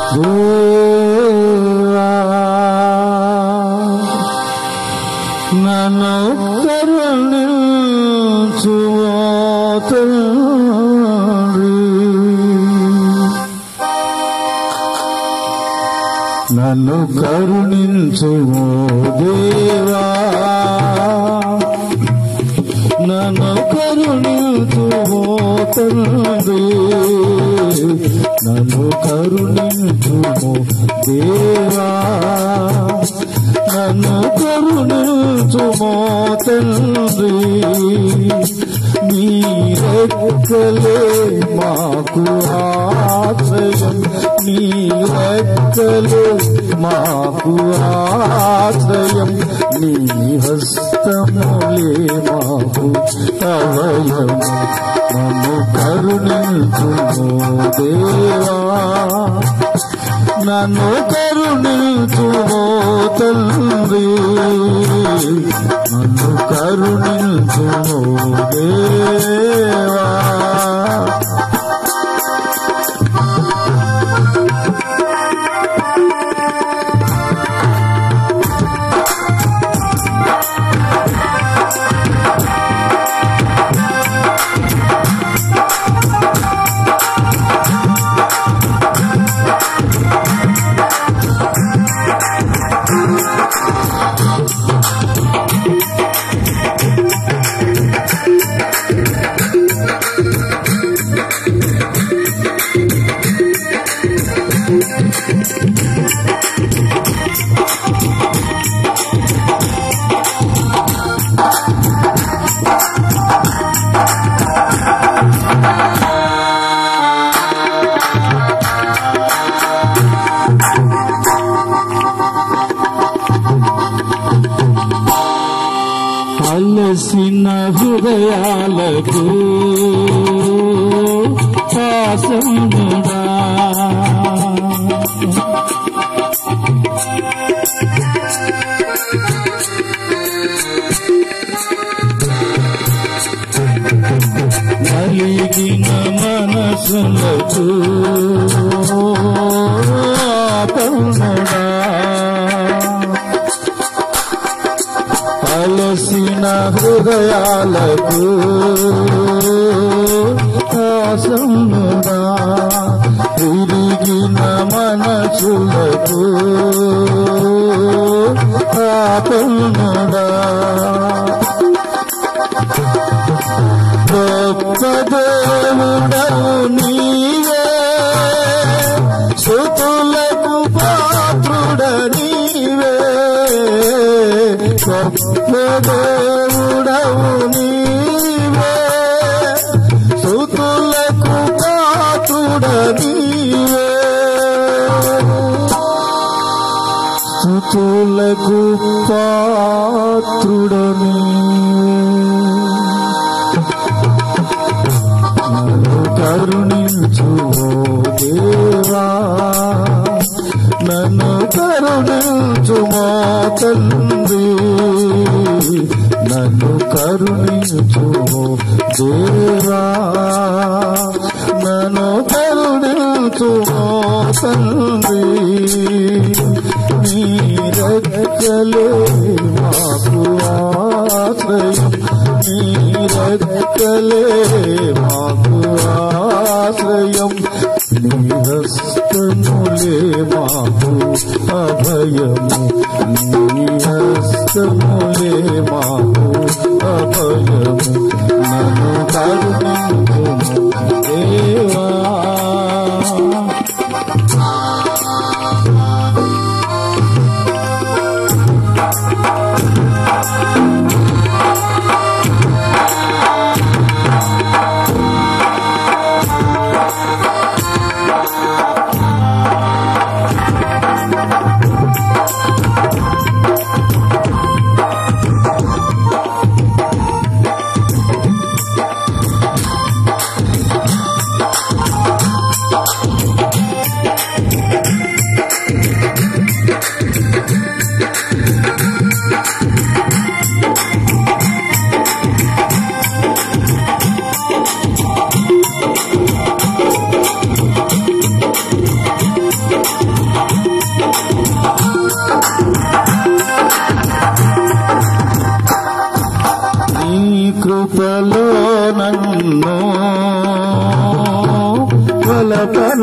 దేవా నన్ను కరుణించు తండ్రి నన్ను కరుణించు దేవా నన్ను కరుణించు తండ్రి నన్ను కరుణించు దేవా నన్ను కరుణించు తండ్రి నీ రెక్కలే మాకు ఆశ్రయం నీ రెక్కలే మాకు ఆశ్రయం నీ హస్తములే మాకు అభయము నన్ను కరుణించు దేవా నన్ను కరుణించు తండ్రి నన్ను కరుణించు దేవా అలసిన హృదయాలకు ఆసముడా కలిగిన మనసులకు ఆపముడా అలసిన హృదయాలకు ఆసముడా తిరిగిన మనసులకు ఆపముడా గొప్ప దేవుడవు నీవే సుతులకు పాత్రుడ నీవే గొప్ప దేవుడవు నీవే సుతులకు పాత్రుడ నీవే స్థుతులకు పాత్రుడ నీవే నన్ను కరుణించు ఓ దేవా నన్ను కరుణించు మా తండ్రి నన్ను కరుణించు ఓ దేవా నన్ను కరుణించు ఓ తండ్రి నీ రెక్కలే మాకు ఆశ్రయం నీ రెక్కలే మాకు ఆశ్రయం నీ హస్తములే మాకు అభయము నీ హస్తములే మాకు అభయము నన్ను కరుణించుము దేవా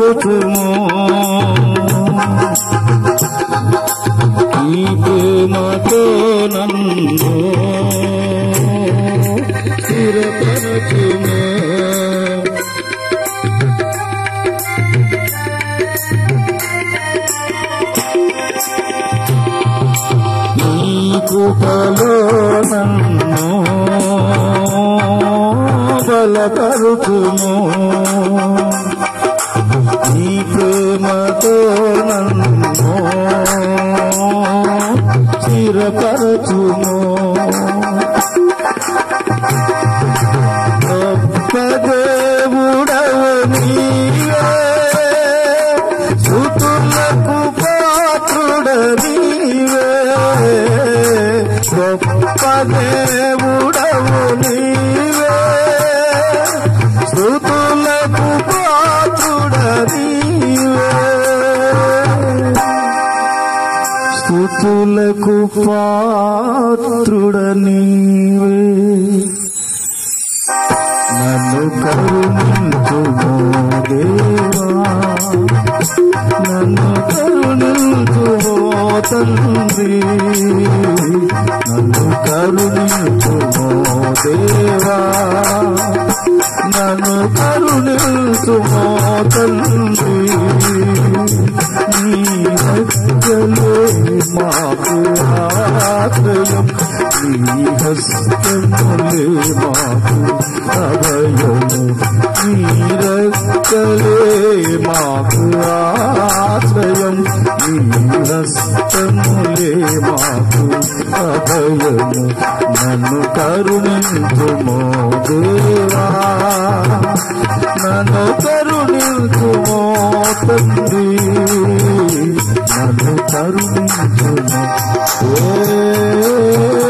బలపరుచుము ఈ ప్రేమతో నన్ను స్థిరపరచుము నీ కృపలో నన్ను బలపరుచుము నీ ప్రేమతో నన్ను స్థిరపరచుము గొప్ప దేవుడవు నీవే సుతులకు పాత్రుడ నీవే గొప్ప దేవుడవు నీవే శృతులకు పాత్రుడ నీవే స్థుతులకు పాత్రుడ నీవే నన్ను కరుణించుమో దేవా నన్ను కరుణించుమో తండ్రి నన్ను కరుణించుమో దేవా నన్ను కరుణించుమో తండ్రి నీ హస్తలే మాకు ఆశ్రయం నీ హస్తములే మాకు అభయము నీ రక్తలే మాకు ఆశ్రయం నీ హస్తములే మాకు అభయము నన్ను కరుణించుమో దేవా నన్ను కరుణించుమో తండ్రి నన్ను కరుణించుమో ఏ